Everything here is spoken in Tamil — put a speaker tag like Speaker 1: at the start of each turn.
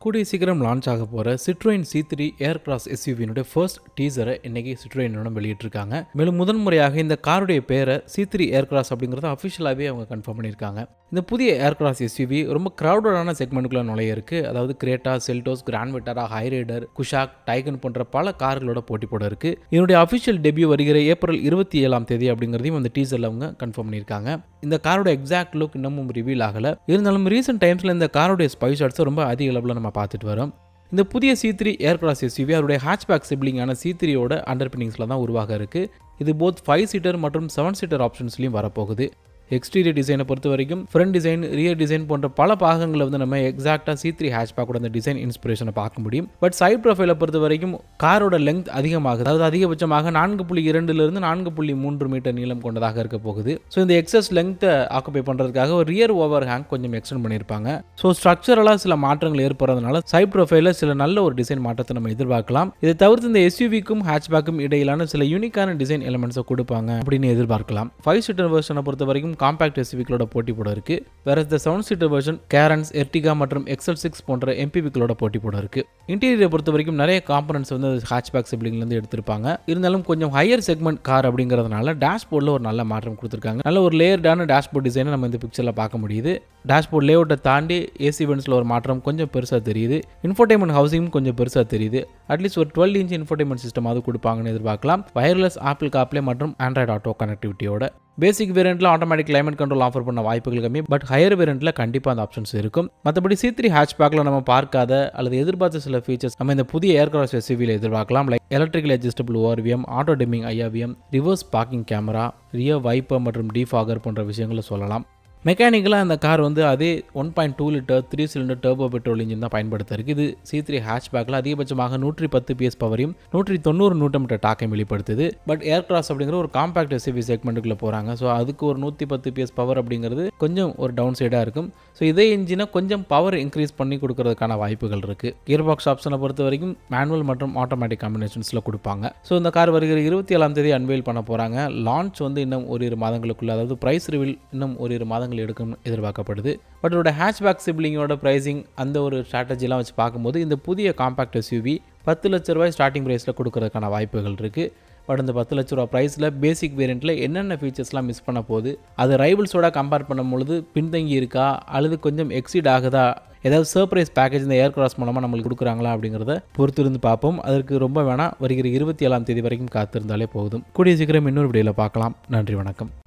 Speaker 1: கூடிய சீக்கிரம் லான்ச் ஆக போகிற Citroen C three Aircross எஸ்யூவினுடைய ஃபர்ஸ்ட் டீசரை இன்னைக்கு சிட்ரோயின் நிறுவனம் வெளியிட்டிருக்காங்க மேலும் முதன் முறையாக இந்த காருடைய பேரை சி த்ரீ ஏர் கிராஸ் அப்படிங்கிறத அஃபிஷியலாகவே அவங்க கன்ஃபார்ம் பண்ணியிருக்காங்க இந்த புதிய ஏர் கிராஸ் எஸ்யூவி ரொம்ப க்ரௌடடான செக்மெண்ட்டுக்குள்ள நுழைய இருக்கு அதாவது Creta Seltos Grand Vitara Hyryder Kushaq Taigun போன்ற பல கார்களோட போட்டி போட இருக்கு இதனுடைய அஃபிஷியல் டெபியூ வருகிற ஏப்ரல் இருபத்தி ஏழாம் தேதி அப்படிங்கிறதையும் அந்த டீசரில் அவங்க கன்ஃபார்ம் பண்ணியிருக்காங்க இந்த காரோட எக்ஸாக்ட் லுக் இன்னமும் ரிவீல் ஆகல இருந்தாலும் ரீசெண்ட் டைம்ஸில் இந்த காரோடைய ஸ்பை ஷாட்ஸை ரொம்ப அதிக அளவில் நம்ம பார்த்துட்டு வரோம் இந்த புதிய C three Aircross SUV அவருடைய ஹேட்ச்பேக் சிப்ளிங்கான சி த்ரீயோட அண்டர்பினிங்ஸில் தான் உருவாக இருக்கு இது போத் ஃபைவ் சீட்டர் மற்றும் செவன் சீட்டர் ஆப்ஷன்ஸ்லையும் வரப்போகுது எக்ஸ்டீரியர் டிசைனை பொறுத்த வரைக்கும் ஃப்ரண்ட் டிசைன் ரியர் டிசைன் போன்ற பல பாகங்களை வந்து நம்ம எக்ஸாக்டாக சி த்ரீ ஹேஷ்பேக்கோட அந்த டிசைன் இன்ஸ்பிரேஷனை பார்க்க முடியும் பட் சைட் ப்ரொஃபைலை பொறுத்த வரைக்கும் காரோட லெங்த் அதிகமாகுது அதாவது அதிகபட்சமாக நான்கு புள்ளி இரண்டுலேருந்து நான்கு புள்ளி மூன்று மீட்டர் நீளம் கொண்டதாக இருக்க போகுது ஸோ இந்த எக்ஸஸ் லெங்த்தை ஆக்குபை பண்ணுறதுக்காக ஒரு ரியர் ஓவர் ஹேங் கொஞ்சம் எக்ஸ்டெண்ட் பண்ணியிருப்பாங்க ஸோ ஸ்ட்ரக்சரலாக சில மாற்றங்கள் ஏற்படுறதுனால சைட் ப்ரொஃபைலில் சில நல்ல ஒரு டிசைன் மாற்றத்தை நம்ம எதிர்பார்க்கலாம் இதை தவிர்த்து இந்த எஸ்யூவிக்கும் ஹேட்ச்பேக்கும் இடையிலான சில யூனிக்கான டிசைன் எலமெண்ட்ஸை கொடுப்பாங்க அப்படின்னு எதிர்பார்க்கலாம் ஃபைவ் சீட்டர் வெர்ஷனை பொறுத்த வரைக்கும் காம்பாக்ட் எஸ்யூவிகளோட போட்டி போட இருக்கு வேற இந்த seven seater version Carens Ertiga மற்றும் எக்ஸல் சிக்ஸ் போன்ற எம்பிவிகளோட போட்டி போட இருக்கு இன்டீரியரை பொறுத்த வரைக்கும் நிறைய காம்பனன்ட்ஸ் வந்து ஹேட்ச்பேக் சிப்ளிங்லேருந்து எடுத்திருப்பாங்க இருந்தாலும் கொஞ்சம் ஹையர் செக்மெண்ட் கார் அப்படிங்கிறதுனால டேஷ்போர்டில் ஒரு நல்ல மாற்றம் கொடுத்துருக்காங்க நல்ல ஒரு லேயர்டான டேஷ்போர்ட் டிசைனை நம்ம இந்த பிக்சரில் பார்க்க முடியுது டேஷ்போர்ட் லேஅவுட்டை தாண்டி ஏசி வென்ஸில் ஒரு மாற்றம் கொஞ்சம் பெருசாக தெரியுது இன்ஃபோடைன்மெண்ட் ஹவுசிங் கொஞ்சம் பெருசாக தெரியுது அட்லீஸ்ட் ஒரு டுவெல் இன்ச் இன்ஃபோடைன்மெண்ட் சிஸ்டமாவது கொடுப்பாங்கன்னு எதிர்பார்க்கலாம் வயர்லெஸ் ஆப்பிள் காப்ளே மற்றும் ஆண்ட்ராய்டு ஆட்டோ கனெக்டிவிட்டியோட பேசிக் வேரியண்ட்டில் ஆட்டோமேட்டிக் கிளைமேட் கண்ட்ரோல் ஆஃபர் பண்ண வாய்ப்புகள் கம்மி பட் ஹையர் வேரியண்ட்டில் கண்டிப்பாக அந்த ஆப்ஷன்ஸ் இருக்கும் மற்றபடி சி த்ரீ ஹேட்ச்பேக்கில் நம்ம பார்க்காத அல்லது எதிர்பார்த்த சில ஃபீச்சர்ஸ் நம்ம இந்த புதிய ஏர்கிராஸ் எஸ்யூவியில் எதிர்பார்க்கலாம் like electrical adjustable ORVM auto dimming IRVM reverse parking camera rear wiper மற்றும் டீஃபாகர் போன்ற விஷயங்களை சொல்லலாம் மெக்கானிக்கலாக அந்த கார் வந்து அதே one point two litre three cylinder turbo petrol engine தான் பயன்படுத்த இருக்கு இது சி த்ரீ ஹேட்ச்பேக்கில் அதிகபட்சமாக நூற்றி பத்து பிஎஸ் பவரையும் நூற்றி தொண்ணூறு நூட்டம் மீட்டர் டாக்கையும் வெளிப்படுத்துது பட் ஏர் கிராஸ் அப்படிங்கிற ஒரு காம்பாக்ட் எஸ்யூவி செக்மெண்ட்டுக்குள்ளே போகிறாங்க ஸோ அதுக்கு ஒரு நூற்றி பத்து பிஎஸ் பவர் அப்படிங்கிறது கொஞ்சம் ஒரு டவுன் சைடாக இருக்கும் ஸோ இதே இன்ஜினை கொஞ்சம் பவர் இன்க்ரீஸ் பண்ணி கொடுக்கறதுக்கான வாய்ப்புகள் இருக்குது கியர் பாக்ஸ் ஆப்ஷனை பொறுத்த வரைக்கும் மேனுவல் மற்றும் ஆட்டோமேட்டிக் காம்பினேஷன்ஸில் கொடுப்பாங்க ஸோ இந்த கார் வருகிற இருபத்தி ஏழாம் தேதி அன்வெயில் பண்ண போகிறாங்க லான்ச் வந்து இன்னும் ஒரு இரு மாதங்களுக்குள்ள அதாவது ப்ரைஸ் ரிவில் இன்னும் ஒரு இரு மாதங்கள் எடுக்கும் எதிர்பார்க்கப்படுது பட் இதோட ஹேட்ச்பேக் சிப்ளிங்கோட ப்ரைஸிங் அந்த ஒரு ஸ்ட்ராட்டஜிலாம் வச்சு பார்க்கும்போது இந்த புதிய காம்பாக்ட் எஸ்யூவி பத்து லட்ச ரூபாய் ஸ்டார்டிங் ப்ரைஸில் கொடுக்கறதுக்கான வாய்ப்புகள் இருக்குது பட் இந்த பத்து லட்ச ரூபா ப்ரைஸில் பேசிக் வேரியண்ட்டில் என்னென்ன ஃபீச்சர்ஸ்லாம் மிஸ் பண்ண போகுது அது ரைவல்ஸோட கம்பேர் பண்ணும்பொழுது பின்தங்கி இருக்கா அல்லது கொஞ்சம் எக்ஸீட் ஆகுதா ஏதாவது சர்ப்ரைஸ் பேக்கேஜ் இந்த ஏர் கிராஸ் மூலமாக நம்மளுக்கு கொடுக்குறாங்களா அப்படிங்கிறத பொறுத்திருந்து பார்ப்போம் அதற்கு ரொம்ப வேணால் வருகிற இருபத்தி ஏழாம் தேதி வரைக்கும் காத்திருந்தாலே போதும் கூடிய சீக்கிரம் இன்னொரு வீடியோவில் பார்க்கலாம் நன்றி வணக்கம்